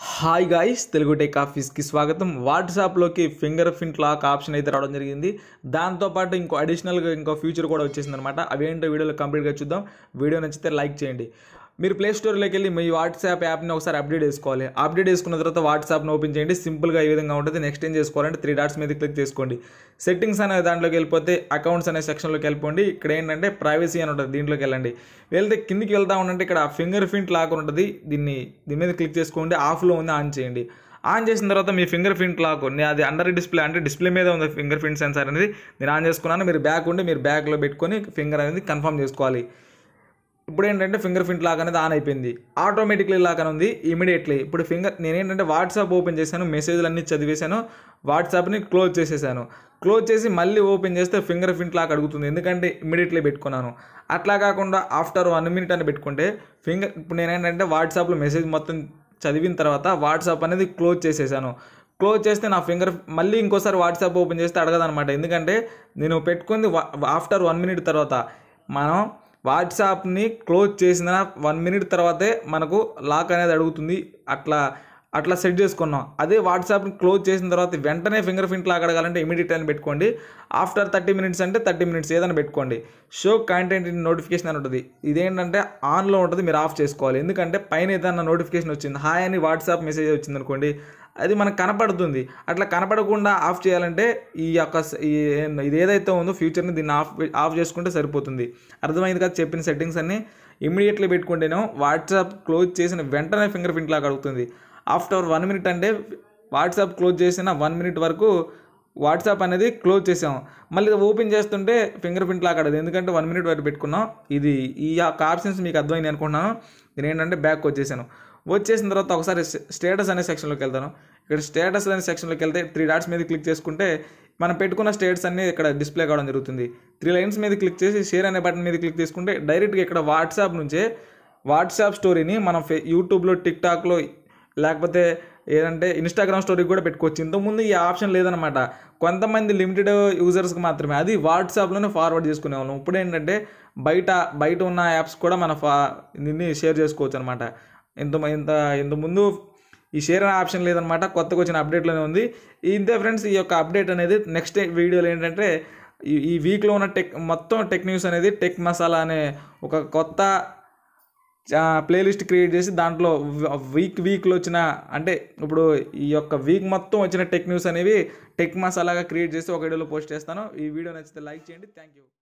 hi guys Telugu tech ఆఫీస్కి స్వాగతం వాట్సాప్లోకి ఫింగర్ ప్రింట్ లాక్ ఆప్షన్ అయితే రావడం జరిగింది దాంతోపాటు ఇంకో అడిషనల్గా ఇంకో ఫీచర్ కూడా వచ్చేసింది అనమాట అవేంటో వీడియోలో కంప్లీట్గా చూద్దాం వీడియో నచ్చితే లైక్ చేయండి మీరు ప్లే స్టోర్లోకి వెళ్ళి మీ వాట్సాప్ యాప్ని ఒకసారి అప్డేట్ చేసుకోవాలి అప్డేట్ చేసుకున్న తర్వాత వాట్సాప్ని ఓపెన్ చేయండి సింపుల్గా ఈ విధంగా ఉంటుంది నెక్స్ట్ ఏం చేసుకోవాలంటే త్రీ డాట్స్ మీద క్లిక్ చేసుకోండి సెట్టింగ్స్ అనే దాంట్లోకి వెళ్ళిపోతే అకౌంట్స్ అనే సెక్షన్లోకి వెళ్ళిపోండి ఇక్కడ ఏంటంటే ప్రైవసీ అని ఉంటుంది దీంట్లోకి వెళ్ళండి వెళ్తే కిందికి వెళ్తా ఉండంటే ఇక్కడ ఫింగర్ ప్రింట్ లాక్ ఉంటుంది దీన్ని దీని మీద క్లిక్ చేసుకోండి ఆఫ్లో ఉంది ఆన్ చేయండి ఆన్ చేసిన తర్వాత మీ ఫింగర్ ప్రింట్ లాక్ నేను అది అండర్ డిస్ప్లే అంటే డిస్ప్లే మీద ఉంది ఫింగర్ ప్రింట్ సెన్సార్ అనేది నేను ఆన్ చేసుకున్నాను మీరు బ్యాక్ ఉండి మీరు బ్యాక్లో పెట్టుకొని ఫింగర్ అనేది కన్ఫర్మ్ చేసుకోవాలి ఇప్పుడు ఏంటంటే ఫింగర్ ప్రింట్ లాక్ అనేది ఆన్ అయిపోయింది ఆటోమేటిక్లీ లాక్ అని ఉంది ఇమీడియట్లీ ఇప్పుడు ఫింగర్ నేనేంటంటే వాట్సాప్ ఓపెన్ చేశాను మెసేజ్లు అన్నీ చదివేశాను వాట్సాప్ని క్లోజ్ చేసేసాను క్లోజ్ చేసి మళ్ళీ ఓపెన్ చేస్తే ఫింగర్ ప్రింట్ లాక్ అడుగుతుంది ఎందుకంటే ఇమీడియట్లీ పెట్టుకున్నాను అట్లా కాకుండా ఆఫ్టర్ వన్ మినిట్ అని పెట్టుకుంటే ఫింగర్ ఇప్పుడు నేనేంటంటే వాట్సాప్లో మెసేజ్ మొత్తం చదివిన తర్వాత వాట్సాప్ అనేది క్లోజ్ చేసేసాను క్లోజ్ చేస్తే నా ఫింగర్ మళ్ళీ ఇంకోసారి వాట్సాప్ ఓపెన్ చేస్తే అడగదనమాట ఎందుకంటే నేను పెట్టుకుంది ఆఫ్టర్ వన్ మినిట్ తర్వాత మనం వాట్సాప్ని క్లోజ్ చేసిన వన్ మినిట్ తర్వాతే మనకు లాక్ అనేది అడుగుతుంది అట్లా అట్లా సెట్ చేసుకున్నాం అదే వాట్సాప్ని క్లోజ్ చేసిన తర్వాత వెంటనే ఫింగర్ ప్రింట్ లాక్ అడగాలంటే ఇమీడియట్ అని పెట్టుకోండి ఆఫ్టర్ థర్టీ మినిట్స్ అంటే థర్టీ మినిట్స్ ఏదైనా పెట్టుకోండి షో కంటెంట్ నోటిఫికేషన్ అని ఉంటుంది ఇదేంటంటే ఆన్లో ఉంటుంది మీరు ఆఫ్ చేసుకోవాలి ఎందుకంటే పైన ఏదైనా నోటిఫికేషన్ వచ్చింది హాయ్ అని వాట్సాప్ మెసేజ్ వచ్చింది అనుకోండి అది మనకు కనపడుతుంది అట్లా కనపడకుండా ఆఫ్ చేయాలంటే ఈ యొక్క స- ఈ ఇది ఏదైతే ఉందో ఫ్యూచర్ని దీన్ని ఆఫ్ ఆఫ్ చేసుకుంటే సరిపోతుంది అర్థమైంది కదా చెప్పిన సెట్టింగ్స్ అన్ని ఇమీడియట్లీ పెట్టుకుంటేనే వాట్సాప్ క్లోజ్ చేసిన వెంటనే ఫింగర్ ప్రింట్ లాగా అడుగుతుంది ఆఫ్టర్ వన్ మినిట్ అంటే వాట్సాప్ క్లోజ్ చేసిన వన్ మినిట్ వరకు వాట్సాప్ అనేది క్లోజ్ చేసాం మళ్ళీ ఓపెన్ చేస్తుంటే ఫింగర్ ప్రింట్ లాగా అడగదు ఎందుకంటే వన్ మినిట్ వరకు పెట్టుకున్నాం ఇది ఈ యొక్క ఆప్షన్స్ మీకు అర్థమైంది అనుకుంటున్నాను నేను ఏంటంటే బ్యాక్ వచ్చేసాను వచ్చేసిన తర్వాత ఒకసారి స్టేటస్ అనే సెక్షన్లోకి వెళ్తాను ఇక్కడ స్టేటస్ అనే సెక్షన్లోకి వెళ్తే త్రీ డాట్స్ మీద క్లిక్ చేసుకుంటే మనం పెట్టుకున్న స్టేటస్ అన్ని ఇక్కడ డిస్ప్లే కావడం జరుగుతుంది త్రీ లైన్స్ మీద క్లిక్ చేసి షేర్ అనే బటన్ మీద క్లిక్ చేసుకుంటే డైరెక్ట్గా ఇక్కడ వాట్సాప్ నుంచే వాట్సాప్ స్టోరీని మనం ఫే యూట్యూబ్లో టిక్టాక్లో లేకపోతే ఏదంటే ఇన్స్టాగ్రామ్ స్టోరీకి కూడా పెట్టుకోవచ్చు ఇంతకుముందు ఈ ఆప్షన్ లేదనమాట కొంతమంది లిమిటెడ్ యూజర్స్కి మాత్రమే అది వాట్సాప్లోనే ఫార్వర్డ్ చేసుకునేవాళ్ళం ఇప్పుడు ఏంటంటే బయట బయట ఉన్న యాప్స్ కూడా మన ఫా దీన్ని షేర్ చేసుకోవచ్చు అనమాట ఇంత ఇంత ఇంతకుముందు ఈ షేర్ అనే ఆప్షన్ లేదనమాట కొత్తగా వచ్చిన అప్డేట్లోనే ఉంది ఇంతే ఫ్రెండ్స్ ఈ యొక్క అప్డేట్ అనేది నెక్స్ట్ వీడియోలో ఏంటంటే ఈ ఈ వీక్లో ఉన్న టెక్ మొత్తం టెక్ న్యూస్ అనేది టెక్ మసాలా అనే ఒక కొత్త ప్లేలిస్ట్ క్రియేట్ చేసి దాంట్లో వీక్ వీక్లో వచ్చిన అంటే ఇప్పుడు ఈ యొక్క వీక్ మొత్తం వచ్చిన టెక్ న్యూస్ అనేవి టెక్ మసాలాగా క్రియేట్ చేసి ఒక వీడియోలో పోస్ట్ చేస్తాను ఈ వీడియో నచ్చితే లైక్ చేయండి థ్యాంక్ యూ